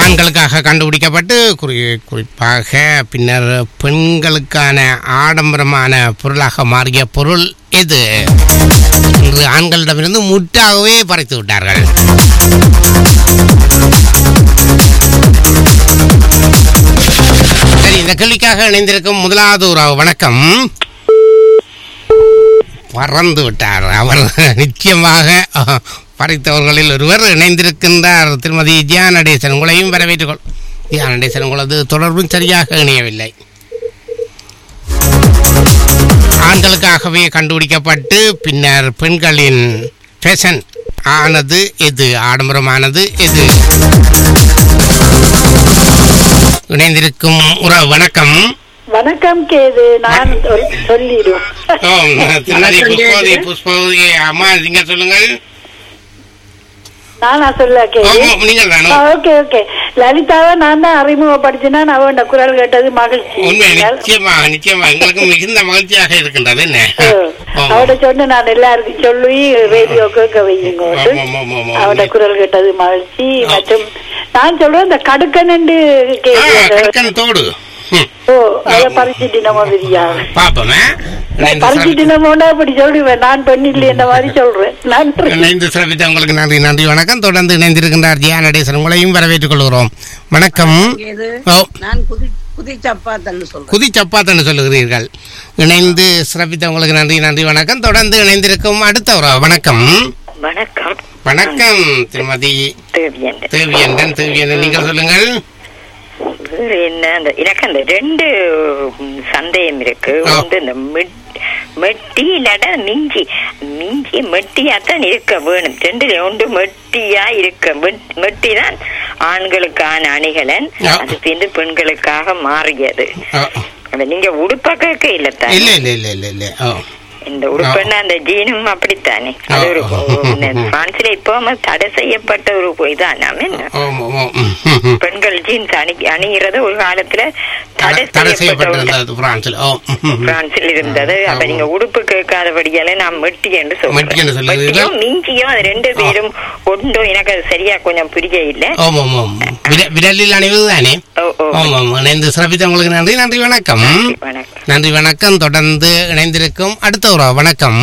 ஆண்களுக்காக கண்டுபிடிக்கப்பட்டு குறி குறிப்பாக பின்னர் பெண்களுக்கான ஆடம்பரமான பொருளாக மாறிய பொருள் எது இன்று ஆண்களிடமிருந்து முற்றாகவே பறித்து விட்டார்கள் சரி இந்த கேள்விக்காக இணைந்திருக்கும் முதலாவது ஒரு வணக்கம் பறந்து விட்டார் அவர் நிச்சயமாக அஹ், பறித்தவர்களில் ஒருவர் இணைந்திருக்கின்றார் திருமதி ஜியா நடேசன் உங்களையும் வரவேற்றுக்கொள் ஜியா நடேசன் உங்களது தொடர்பும் சரியாக இணையவில்லை ஆண்களுக்காகவே கண்டுபிடிக்கப்பட்டு பின்னர் பெண்களின் ஃபேஷன் ஆனது எது ஆடம்பரமானது எது இணைந்திருக்கும் உறவு வணக்கம் வணக்கம் கேது நான் சொல்- சொல்லிடுவேன் ஓ, திருமதி புஷ்பவதி புஷ்பவதி அம்மா நீங்க சொல்லுங்கள் நானா சொல்ல கேது ஆமா, நீங்கள் தானோ ஓகே ஓகே லலிதாவை நான் தான் அறிமுகப்படுத்தினா அவன் குரல் கேட்டது மகிழ்ச்சி உண்மை நிச்சயமா நிச்சயமா எங்களுக்கு மிகுந்த மகிழ்ச்சியாக இருக்கின்றது என்ன ஆமா. அவட சொன்ன நான் எல்லாருக்கும் சொல்லி ரேடியோ கேட்க வையுங்க ஆமா, ஆமா, ஆமா, ஆமா. அவட குரல் கேட்டது மகிழ்ச்சி மற்றும் நான் சொல்றேன் இந்த கடுக்கனண்டு ஆ, கேது கற்கன் தோடு ம், ஓ அதை பறிச்சுட்டு நம்ம விரியா பாப்போமே இணைந்து பறிச்சுட்டு நம்ம அப்படி சொல்லுவேன் நான் பெண் இல்லை இந்த மாதிரி சொல்றேன் நன்றி இணைந்து சிறப்பித்த உங்களுக்கு நன்றி நன்றி வணக்கம் தொடர்ந்து இணைந்திருக்கின்றார் ஜியா நடேசன் உங்களையும் வரவேற்றுக் கொள்கிறோம் வணக்கம் இது ஓ நான் குதி குதி சப்பாத்தன்னு சொல்றேன் குதி சப்பாத்தன்னு சொல்லுகிறீர்கள் இணைந்து சிறப்பித்த உங்களுக்கு நன்றி நன்றி வணக்கம் தொடர்ந்து இணைந்திருக்கும் அடுத்த ஒரு வணக்கம் வணக்கம் வணக்கம் திருமதி தேவியன் தேவியந்தன் தேவியந்தன் நீங்கள் சொல்லுங்கள் வேறு என்ன அந்த எனக்கு அந்த ரெண்டு ம், சந்தேகம் இருக்கு ஆ. ஒன்று இந்த மெட்- மெட்டி இல்லாட மிஞ்சி மிஞ்சி மெட்டியாத்தான் இருக்க வேணும் ரெண்டுல ஒன்று மெட்டியா இருக்க மெட்- மெட்டி தான் ஆண்களுக்கான அணிகலன் ஆ. அது பின்பு பெண்களுக்காக மாறியது ஆ, அது நீங்க உடுப்பாக்க இல்லத்தான் இல்ல இல்ல இல்ல இல்ல இல்ல ஓ இந்த உடுப்புன்னா அந்த ஜீனும் அப்படித்தானே அது ஒரு ஆ. இந்த பிரான்ஸ்ல இப்போ தடை செய்யப்பட்ட ஒரு இதான் என்ன ஓம், ஓம், ஓம். ம், ம், ம். பெண்கள் ஜீன்ஸ் அணி அணிகிறது ஒரு காலத்துல தடை தடை தடை செய்யப்பட்ட ஒரு செய்யப்பட்டிருந்தது பிரான்சில் ஓ ம், ம், ம். பிரான்சில் இருந்தது அப்ப ஆமா. நீங்க உடுப்பு கேட்காதபடியால நான் மெட்டி என்று மெட்டி என்று சொல்றேன் சொல்லுவீர்கள்? மெட்டியும் மிஞ்சியும் அது ரெண்டு பேரும் ஒன்றோ எனக்கு அது சரியா கொஞ்சம் புரிய இல்ல ஓம் ஓம் ஓம் விர- விரலில் அணிவது தானே ஓ ஓ ஓம் ஓம் இணைந்து சிறப்பித்த உங்களுக்கு நன்றி நன்றி வணக்கம் வணக்கம் நன்றி வணக்கம் தொடர்ந்து இணைந்திருக்கும் அடுத்த ஒரு வணக்கம்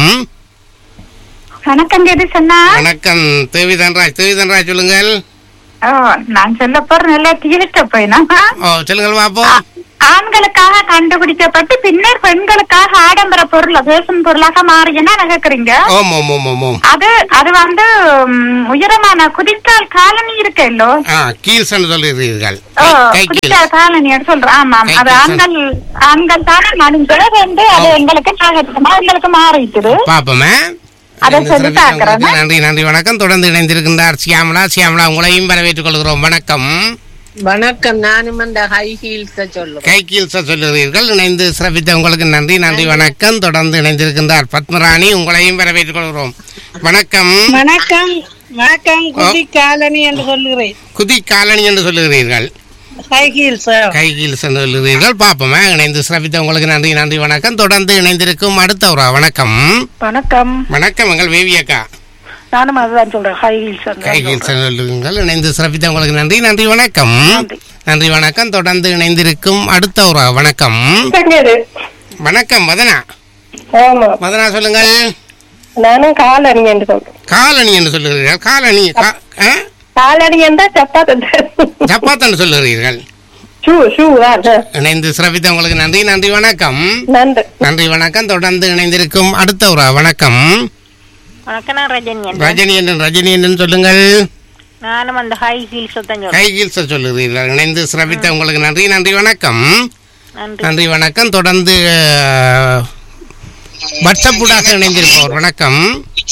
வணக்கம் கேது சொன்னா வணக்கம் தேவிதன்ராஜ் தேவிதன்ராஜ் சொல்லுங்கள் ஓ நான் சொல்ல போற நல்லா தீர்த்த போயினா ஓ சொல்லுங்கள் பாப்போம் ஆண்களுக்காக கண்டுபிடிக்கப்பட்டு பின்னர் பெண்களுக்காக ஆடம்பர பொருள் பேசும் பொருளாக மாறியன்னா நகைக்கிறீங்க ஓம் ஓம் ஓம் ஓம் ஓம் அது அது வந்து ம், உயரமான குதித்தால் காலனி இருக்கல்லோ ஆ கீல்ஸ் என்று சொல்லுகிறீர்கள் ஓ கை கீல்ஸ் குதித்தால் காலனி சொல்றேன் ஆமாம் அது High ஆண்கள் ஆண்கள் தானே மனிதர் வந்து அது எங்களுக்கு நாகரிகமா எங்களுக்கு மாறிட்டுது பாப்போமே அதை இணைந்து சொல்லி சிறப்பித்த பார்க்கிறேன். உங்களுக்கு நன்றி நன்றி வணக்கம் தொடர்ந்து இணைந்திருக்கின்றார் சியாமலா சியாமலா உங்களையும் வரவேற்றுக் கொள்கிறோம் வணக்கம் வணக்கம் நானும் அந்த ஹை ஹீல்ஸ் சொல்லுவேன் கை கீல்ஸ் சொல்லுகிறீர்கள் இணைந்து சிறப்பித்த உங்களுக்கு நன்றி நன்றி வணக்கம் தொடர்ந்து இணைந்திருக்கின்றார் பத்மராணி உங்களையும் வரவேற்றுக் கொள்கிறோம் வணக்கம் வணக்கம் வணக்கம் குதி காலனி என்று சொல்லுகிறேன் குதி காலனி என்று சொல்லுகிறீர்கள் ஹை ஹீல்ஸ் கை கீல்ஸ் என்று சொல்லுகிறீர்கள் பார்ப்போமே இணைந்து சிறப்பித்த உங்களுக்கு நன்றி நன்றி வணக்கம் தொடர்ந்து இணைந்திருக்கும் அடுத்த ஒரு வணக்கம் வணக்கம் வணக்கம் எங்கள் வேவி அக்கா நானும் அதுதான் சொல்றேன் ஹை ஹீல்ஸ் கை கீல்ஸ் சொல்லுங்கள் இணைந்து சிறப்பித்த உங்களுக்கு நன்றி நன்றி வணக்கம் நன்றி வணக்கம் தொடர்ந்து இணைந்திருக்கும் அடுத்த ஒரு வணக்கம் வணக்கம் மதனா ஆமா மதனா சொல்லுங்கள் நானும் காலனி என்று சொல்றேன் காலணி என்று சொல்லுகிறீர்கள் காலணி கா- ஆ? காலனி என்றா சப்பாத்து சப்பாத்தன்னு சொல்லுகிறீர்கள் ஷூ ஷூ தான் இணைந்து சிறப்பித்த உங்களுக்கு நன்றி நன்றி வணக்கம் நன்றி நன்றி வணக்கம் தொடர்ந்து இணைந்திருக்கும் அடுத்த ஒரு வணக்கம் வணக்கம் நான் ரஜினி ரஜினி என்று ரஜினி என்று சொல்லுங்கள் நானும் அந்த ஹை ஹீல்ஸ் தான் கை கீல்ஸ் சொல்லுகிறீர்கள் இணைந்து சிறப்பித்த உங்களுக்கு நன்றி நன்றி வணக்கம் நன்றி நன்றி வணக்கம் தொடர்ந்து அஹ், வாட்ஸ்அப் ஊடாக இணைந்திருப்போர் வணக்கம்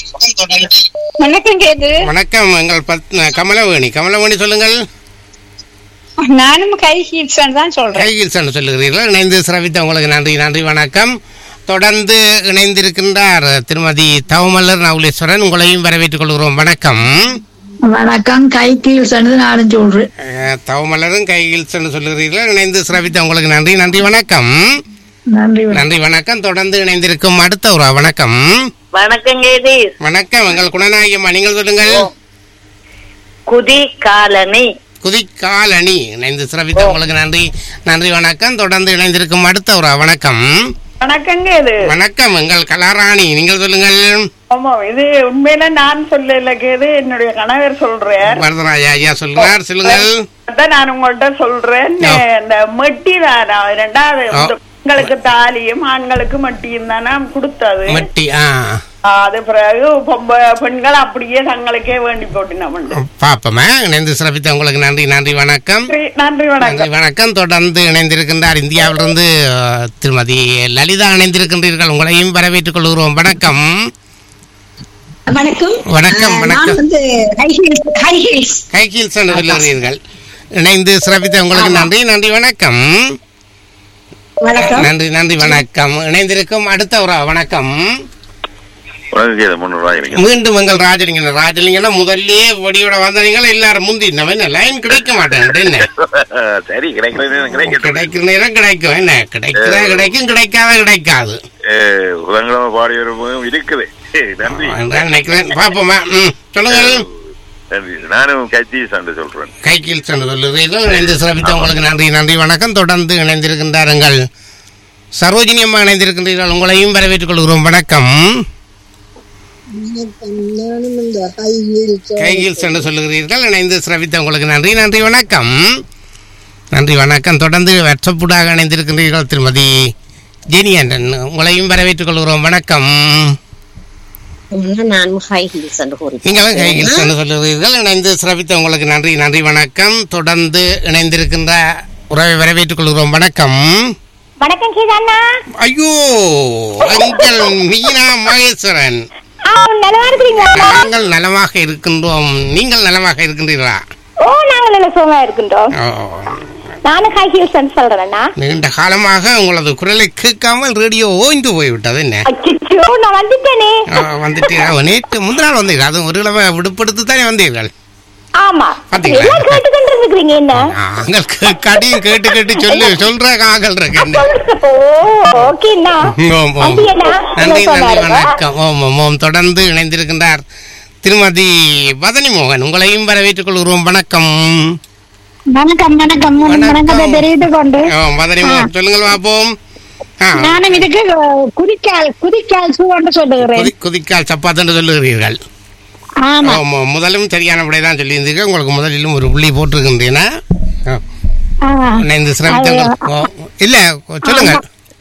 வணக்கம் கேது வணக்கம் எங்கள் பத் கமலவேணி கமலவேணி சொல்லுங்கள் நானும் கை ஹீல்ஸ் தான் சொல்றேன் கையில் சென்று சொல்லுகிறீர்கள் இணைந்து சிறப்பித்த உங்களுக்கு நன்றி நன்றி வணக்கம் தொடர்ந்து இணைந்திருக்கின்றார் திருமதி தவமல்லர் நவுலேஸ்வரன் உங்களையும் வரவேற்றுக் கொள்கிறோம் வணக்கம் வணக்கம் கை கீழ் சனது நானும் சொல்றேன் அஹ், தவமல்லரும் கையில் சென்று சொல்லுகிறீர்கள் இணைந்து சிறப்பித்த உங்களுக்கு நன்றி நன்றி வணக்கம் நன்றி நன்றி வணக்கம் தொடர்ந்து இணைந்திருக்கும் அடுத்த ஒரு வணக்கம் வணக்கம் கேதி வணக்கம் எங்கள் குணநாயகம்மா நீங்கள் சொல்லுங்கள் குதி காலனி குதிக்காலணி இணைந்து சிறப்பித்த உங்களுக்கு நன்றி நன்றி வணக்கம் தொடர்ந்து இணைந்திருக்கும் அடுத்த ஒரு வணக்கம் வணக்கங்க இது வணக்கம் எங்கள் கலாராணி நீங்கள் சொல்லுங்கள் ஆமா இது உண்மையில நான் சொல்லல இது என்னுடைய கணவர் சொல்றார் வரதராஜா ஐயா சொல்றார் சொல்லுங்கள் அதான் நான் உங்கள்ட்ட சொல்றேன் ஆ. இந்த மெட்டி தான் ரெண்டாவது ஆ. இந்த பெண்களுக்கு தாலியும் ஆண்களுக்கு மட்டியும் தானே கொடுத்தது மட்டி ஆ ஆ, அது பிறகு பொம்ப- பெண்கள் அப்படியே தங்களுக்கே வேண்டி போட்டினோம் பாப்போமா இணைந்து சிறப்பித்த உங்களுக்கு நன்றி நன்றி வணக்கம் நன்றி நன்றி நன்றி வணக்கம் வணக்கம் தொடர்ந்து இணைந்திருக்கின்றார் இந்தியாவிலிருந்து அஹ், திருமதி லலிதா இணைந்திருக்கின்றீர்கள் உங்களையும் வரவேற்றுக் கொள்கிறோம் வணக்கம் வணக்கம் வணக்கம், ஆஹ், வணக்கம். நான் வந்து ஹை ஹீல்ஸ் ஹை ஹீல்ஸ் கைகீல் சொல்லுகிறீர்கள் இணைந்து சிறப்பித்த உங்களுக்கு நன்றி நன்றி வணக்கம் வணக்கம் நன்றி நன்றி வணக்கம் இணைந்திருக்கும் அடுத்த ஒரு வணக்கம் முன்னூறு ரூபாய் இருக்கு மீண்டும் எங்கள் ராஜலிங்கன் ராஜலிங்கனா முதல்லயே வடியோட வந்தவங்க எல்லாரும் முந்தி நம்ம என்ன லைன் கிடைக்க மாட்டேன் என்ன சரி கிடைக்கிறது கிடைக்கட்டும் கிடைக்கிற நேரம் கிடைக்கும் என்ன கிடைக்கிறதா கிடைக்கும் கிடைக்காத கிடைக்காது அஹ், புதன்கிழமை பாடியவரும் இருக்குது ஏய், நன்றி அதான் நினைக்கிறேன் பாப்போமா ம் சொல்லுங்கள் நன்றி நானும் கட்சி சண்டை சொல்றேன் கைக்கில் சென்று சொல்லுகிறீர்கள் இணைந்து சிறப்பித்த உங்களுக்கு நன்றி நன்றி வணக்கம் தொடர்ந்து இணைந்திருக்கின்றார்கள் சரோஜினி அம்மா இணைந்திருக்கின்றீர்கள் உங்களையும் வரவேற்றுக் கொள்கிறோம் வணக்கம் நானும் இந்த ஹை ஹீல்ஸ் கையில் சென்று சொல்லுகிறீர்கள் இணைந்து சிறப்பித்த உங்களுக்கு நன்றி நன்றி வணக்கம் நன்றி வணக்கம் தொடர்ந்து வாட்ஸ்அப்புடாக இணைந்திருக்கின்றீர்கள் திருமதி ஜெனி ஆண்டன் உங்களையும் வரவேற்றுக் கொள்கிறோம் வணக்கம் நான் ஹை ஹீல்ஸ் என்று கூறி நீங்களும் கையில் சென்று சொல்லுகிறீர்கள் இணைந்து சிறப்பித்த உங்களுக்கு நன்றி நன்றி வணக்கம் தொடர்ந்து இணைந்திருக்கின்ற உறவை வரவேற்றுக் கொள்கிறோம் வணக்கம் வணக்கம் கீதாண்ணா ஐயோ எங்கள் மீனா மகேஸ்வரன் ஆ நல்லா இருக்கிறீங்களா நாங்கள் நலமாக இருக்கின்றோம் நீங்கள் நலமாக இருக்கின்றீர்களா ஓ நாங்க நல்ல சுகமா இருக்கின்றோம் ஓ, நானும் ஹை ஹீல்ஸ் சொல்றேன்னா நீண்ட காலமாக உங்களது குரலை கேட்காமல் ரேடியோ ஓய்ந்து போய்விட்டது என்ன அச்சோ நான் வந்துட்டேனே ஆ, வந்துட்டீர்கள் நேற்று முந்தினால் வந்தீர்கள் அதுவும் ஒரு கிழமை விடுப்படுத்து தானே வந்தீர்கள் ஆமா பாத்தீங்களா? எல்லாம் கேட்டுக்கிட்டு இருக்கிறீங்க என்ன நாங்கள் கடியும் கேட்டு கேட்டு சொல்லி சொல்ற காகல் இருக்கு என்ன ஓ ஓகேண்ணா ஓம், ஓம். அப்படியாண்ணா? நன்றி என்ன நன்றி சொன்னாருங்க? வணக்கம் ஓம் ஓம் ஓம் தொடர்ந்து இணைந்திருக்கின்றார் திருமதி வதனி மோகன் உங்களையும் வரவேற்றுக் கொள்கிறோம் வணக்கம் வணக்கம் வணக்கம் வணக்கம். வணக்கத்தை தெரிவித்துக் கொண்டு ஓ, வதனி மோகன் சொல்லுங்கள் பார்ப்போம் ஆ, நானும் இதுக்கு அஹ், குதிக்கால் குதிக்கால் ஷூ என்று சொல்லுகிறேன் குதி- குதிக்கால் சப்பாத்து என்று சொல்லுகிறீர்கள் ஆமா ஆமா முதலும் சரியான விடை தான் சொல்லியிருந்தீர்கள் உங்களுக்கு முதலிலும் ஒரு புள்ளி போட்டிருக்கின்றீனா ஆ, ஆ. இணைந்து சிரமித்தங்கள் ஓ, இல்ல சொல்லுங்க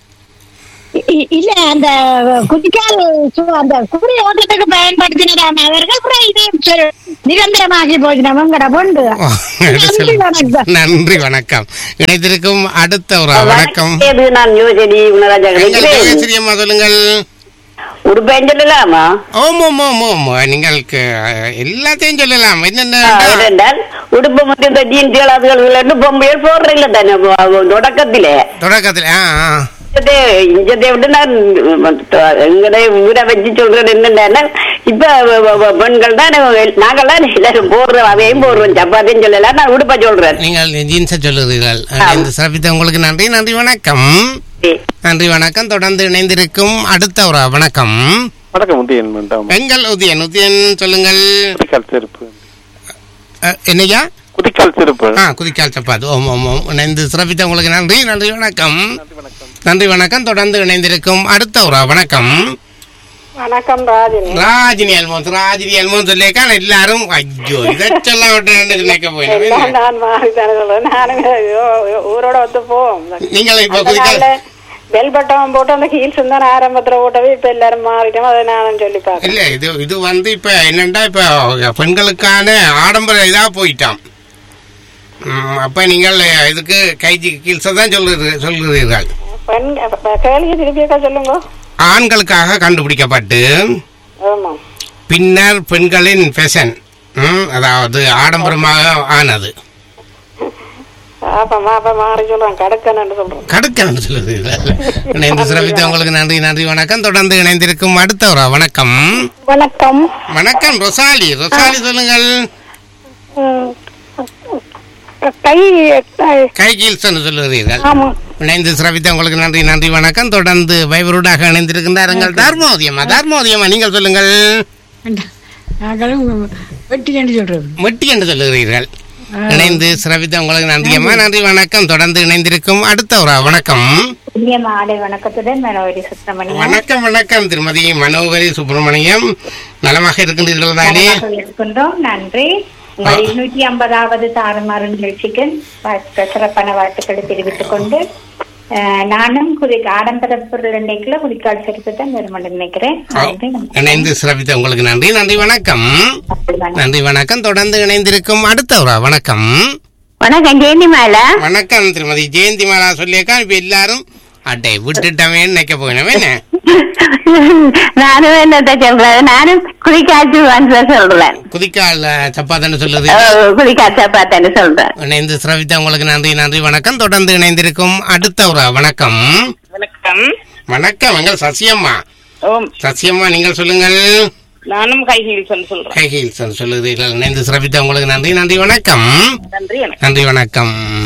இ- இல்ல அந்த குதிக்கால் ஷூ அந்த குதிரை ஓட்டத்துக்கு பயன்படுத்தினதான அவர்கள் அப்புறம் இதே சொல்- நிரந்தரமாகி போச்சு நம்மங்கட பொண்டு ஓ, நன்றி சொல்லுங்க. வணக்கம் நன்றி வணக்கம் இணைத்திருக்கும் அடுத்த ஒரு வணக்கம் இது நான் யோஜனி குணராஜா எங்கள் கிடைக்கிறேன் ஜெயஸ்ரீ அம்மா சொல்லுங்கள் உடுப்பேன் சொல்லலாமா ஓம் ஓம் ஓம் ஓம் നിങ്ങൾക്ക് எல்லாத்தையும் சொல்லலாம் என்னென்ன அவரென்றால் உடுப்பு மட்டும் இந்த ஜீன்ஸ் அதுகள் பொம்பையர் போடுறதில்ல தானே அவ- தொடக்கத்திலே தொடக்கத்தில் ஆ ஆ. இஞ்சதே இஞ்சதை விட நான் எங்கடைய ஊரை வச்சு சொல்றது என்னன்னா இப்ப வ- வ- வ- பெண்கள் தான் நாங்கெல்லாம் எல்லாரும் போடுறோம் அதையும் போடுறோம் சப்பாத்தியும் சொல்லலாம் நான் உடுப்ப சொல்றேன் நீங்கள் ஜீன்ஸை சொல்லுகிறீர்கள் இந்த சிறப்பித்த உங்களுக்கு நன்றி நன்றி வணக்கம் நன்றி வணக்கம் தொடர்ந்து இணைந்திருக்கும் அடுத்த ஒரு வணக்கம் வணக்கம் உதயன் வேண்டாம் எங்கள் உதயன் உதயன் சொல்லுங்கள் குதிக்கால் செருப்பு அஹ், என்னய்யா குதிக்கால் செருப்பு ஆ குதிக்கால் சப்பாத்து ஓம் ஓம் ஓம் இணைந்து சிறப்பித்த உங்களுக்கு நன்றி நன்றி வணக்கம் நன்றி வணக்கம் தொடர்ந்து இணைந்திருக்கும் அடுத்த ஒரு வணக்கம் வணக்கம் ராஜினி ராஜினி அல்மோன்ஸ் ராஜினி அல்மோன்ஸ் சொல்லியிருக்கா எல்லாரும் ஐயோ இதை சொல்ல விட்டேன்னு நினைக்க எல்லாம் போயிடும் நான் மாறித்தானே சொல்றேன் நானும் ஐயோ, ஊரோட வந்து போவோம் நீங்கள் இப்ப அந்த குதிக்கால் நாள்ல பெல் பட்டம் போட்டு அந்த ஹீல்ஸ் தான் ஆரம்பத்துல ஓட்டவே இப்ப எல்லாரும் மாறிட்டோம் அதை நானும் சொல்லி பார்க்கறேன் இல்ல இது இது வந்து இப்ப என்னண்டா இப்ப பெண்களுக்கான ஆடம்பர இதா போயிட்டான் ம், அப்ப நீங்கள் இதுக்கு கைஜி கீழ்ஸை தான் சொல்லுகிறீர்கள் சொல்கிறீர்கள் பெண் கேள்வி திருப்பியக்கா சொல்லுங்க ஆண்களுக்காக கண்டுபிடிக்கப்பட்டு ஆமா பின்னர் பெண்களின் ஃபேஷன் அதாவது ஆடம்பரமாக ஆனது அப்ப அப்ப மாறி சொல்றேன் கடக்கன்னு சொல்றேன் கடுக்கன்னு சொல்லுகிறீர்கள் இணைந்து சிறப்பித்த உங்களுக்கு நன்றி நன்றி வணக்கம் தொடர்ந்து இணைந்திருக்கும் அடுத்த ஒரு வணக்கம் வணக்கம் வணக்கம் ரொசாலி ரொசாலி சொல்லுங்கள் ம், கை கை கீழ்ஸ்ன்னு சொல்லுகிறீர்கள் ஆமா இணைந்து சிறப்பித்த உங்களுக்கு நன்றி நன்றி வணக்கம் தொடர்ந்து வைபருடாக இணைந்திருக்கின்றார்கள் தர்மோதியமா தர்மோதியமா நீங்கள் சொல்லுங்கள் நாங்களும் வெட்டி என்று சொல்றது மெட்டி என்று சொல்லுகிறீர்கள் இணைந்து சிறப்பித்த உங்களுக்கு நன்றி அம்மா நன்றி வணக்கம் தொடர்ந்து இணைந்திருக்கும் அடுத்த ஒரு வணக்கம் இனிய மாலை வணக்கத்துடன் மெலோடி சுத்தமணி வணக்கம் வணக்கம் திருமதி மனோகரி சுப்பிரமணியம் நலமாக இருக்கின்றீர்கள் தானே இருக்கின்றோம் நன்றி உங்கள் இருநூற்றி ஐம்பதாவது தாறுமாறு நிகழ்ச்சிக்கு வாழ்த்து- சிறப்பான வாழ்த்துக்களை தெரிவித்துக் கொண்டு அஹ், நானும் குறி ஆடம்பர பொருள் இன்றைக்குள்ள குறிக்கால் சேர்த்து தான் வருமானம் நினைக்கிறேன் நன்றி இணைந்து சிறப்பித்த உங்களுக்கு நன்றி நன்றி வணக்கம் நன்றி வணக்கம் தொடர்ந்து இணைந்திருக்கும் அடுத்த ஒரு வணக்கம் வணக்கம் ஜெயந்தி மேல வணக்கம் திருமதி ஜெயந்தி மாலா சொல்லியிருக்கா இப்ப எல்லாரும் அட்டை விட்டுட்டவே நினைக்க போயினவே என்ன நானும் என்னத்த சொல்றேன் நானும் குளிக்காச்சு வந்து சொல்றேன் குதிக்கால் சப்பாத்தான்னு சொல்லுது குளிக்காச்சா பார்த்தேன்னு சொல்றேன் இணைந்து சிறப்பித்த உங்களுக்கு நன்றி நன்றி வணக்கம் தொடர்ந்து இணைந்திருக்கும் அடுத்த ஒரு வணக்கம் வணக்கம் வணக்கம் எங்கள் சசியம்மா ஓம் சசியம்மா நீங்கள் சொல்லுங்கள் நானும் ஹை ஹீல்ஸ் சொல்றேன் கைகீல் சொல்லுகிறீர்கள் இணைந்து சிறப்பித்த உங்களுக்கு நன்றி நன்றி வணக்கம் நன்றி எனக்கு நன்றி வணக்கம்